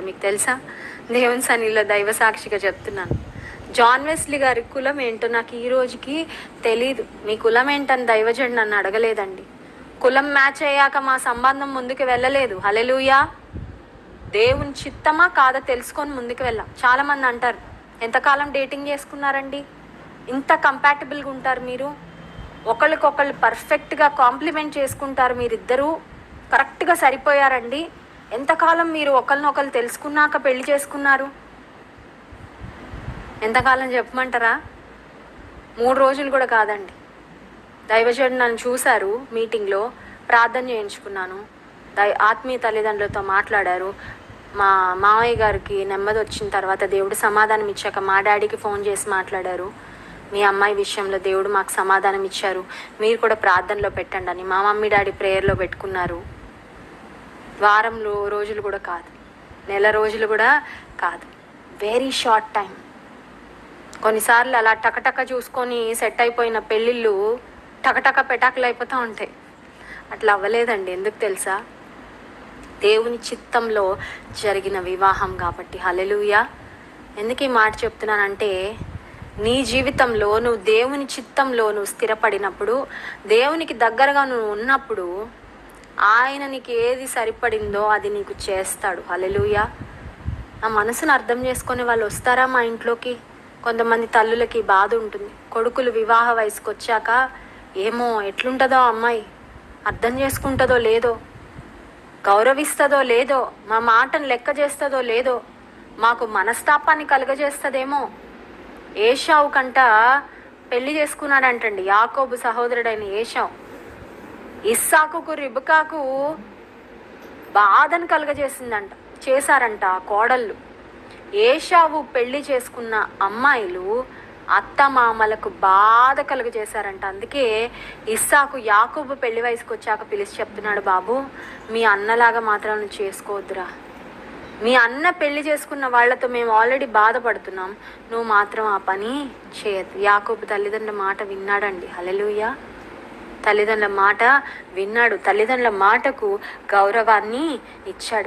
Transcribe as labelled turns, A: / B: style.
A: మీకు తెలుసా దేవుని సన్నిలో దైవ సాక్షిగా చెప్తున్నాను జాన్ వెస్లీ గారి కులం ఏంటో నాకు ఈ రోజుకి తెలీదు మీ కులం ఏంటని దైవజన్ నన్ను అడగలేదండి కులం మ్యాచ్ అయ్యాక మా సంబంధం ముందుకు వెళ్ళలేదు హలెలుయా దేవుని చిత్తమా కాదా తెలుసుకొని ముందుకు వెళ్ళాం చాలా మంది అంటారు ఎంతకాలం డేటింగ్ చేసుకున్నారండి ఇంత కంపాటబుల్గా ఉంటారు మీరు ఒకళ్ళకొకళ్ళు పర్ఫెక్ట్గా కాంప్లిమెంట్ చేసుకుంటారు మీరిద్దరూ కరెక్ట్గా సరిపోయారండి ఎంతకాలం మీరు ఒకరినొకరు తెలుసుకున్నాక పెళ్లి చేసుకున్నారు ఎంతకాలం చెప్పమంటారా మూడు రోజులు కూడా కాదండి దైవజనుడు నన్ను చూశారు మీటింగ్లో ప్రార్థన చేయించుకున్నాను దై ఆత్మీయ తల్లిదండ్రులతో మాట్లాడారు మా మామయ్య గారికి నెమ్మది వచ్చిన తర్వాత దేవుడు సమాధానం ఇచ్చాక మా డాడీకి ఫోన్ చేసి మాట్లాడారు మీ అమ్మాయి విషయంలో దేవుడు మాకు సమాధానం ఇచ్చారు మీరు కూడా ప్రార్థనలో పెట్టండి అని మా మమ్మీ డాడీ ప్రేయర్లో పెట్టుకున్నారు వారంలో రోజులు కూడా కాదు నెల రోజులు కూడా కాదు వెరీ షార్ట్ టైం కొన్నిసార్లు అలా టకటక చూసుకొని సెట్ అయిపోయిన పెళ్ళిళ్ళు టకటక పెటాకులు అయిపోతూ ఉంటాయి అట్లా అవ్వలేదండి ఎందుకు తెలుసా దేవుని చిత్తంలో జరిగిన వివాహం కాబట్టి హలెలుయా ఎందుకు ఈ మాట చెప్తున్నానంటే నీ జీవితంలో నువ్వు దేవుని చిత్తంలో నువ్వు స్థిరపడినప్పుడు దేవునికి దగ్గరగా నువ్వు ఉన్నప్పుడు ఆయన నీకు ఏది సరిపడిందో అది నీకు చేస్తాడు హలెలుయా నా మనసును అర్థం చేసుకునే వాళ్ళు వస్తారా మా ఇంట్లోకి కొంతమంది తల్లులకి బాధ ఉంటుంది కొడుకులు వివాహ వయసుకు వచ్చాక ఏమో ఎట్లుంటుందో ఆ అమ్మాయి అర్థం చేసుకుంటుందో లేదో గౌరవిస్తుందో లేదో మా మాటను లెక్క చేస్తుందో లేదో మాకు మనస్తాపాన్ని కలుగజేస్తుందేమో ఏషావు కంట పెళ్లి చేసుకున్నాడంటండి యాకోబు సహోదరుడైన ఏషావు ఇస్సాకుకు రిబకాకు బాధను కలుగజేసిందంట చేశారంట ఆ కోడళ్ళు ఏషావు పెళ్లి చేసుకున్న అమ్మాయిలు అత్త మామలకు బాధ కలుగజేశారంట అందుకే ఇస్సాకు యాకూబు పెళ్లి వయసుకు వచ్చాక పిలిచి చెప్తున్నాడు బాబు మీ అన్నలాగా మాత్రం నువ్వు చేసుకోవద్దురా మీ అన్న పెళ్లి చేసుకున్న వాళ్ళతో మేము ఆల్రెడీ బాధపడుతున్నాం నువ్వు మాత్రం ఆ పని చేయద్దు యాకూబు తల్లిదండ్రుల మాట విన్నాడండి హలెలుయా తల్లిదండ్రుల మాట విన్నాడు తల్లిదండ్రుల మాటకు గౌరవాన్ని ఇచ్చాడు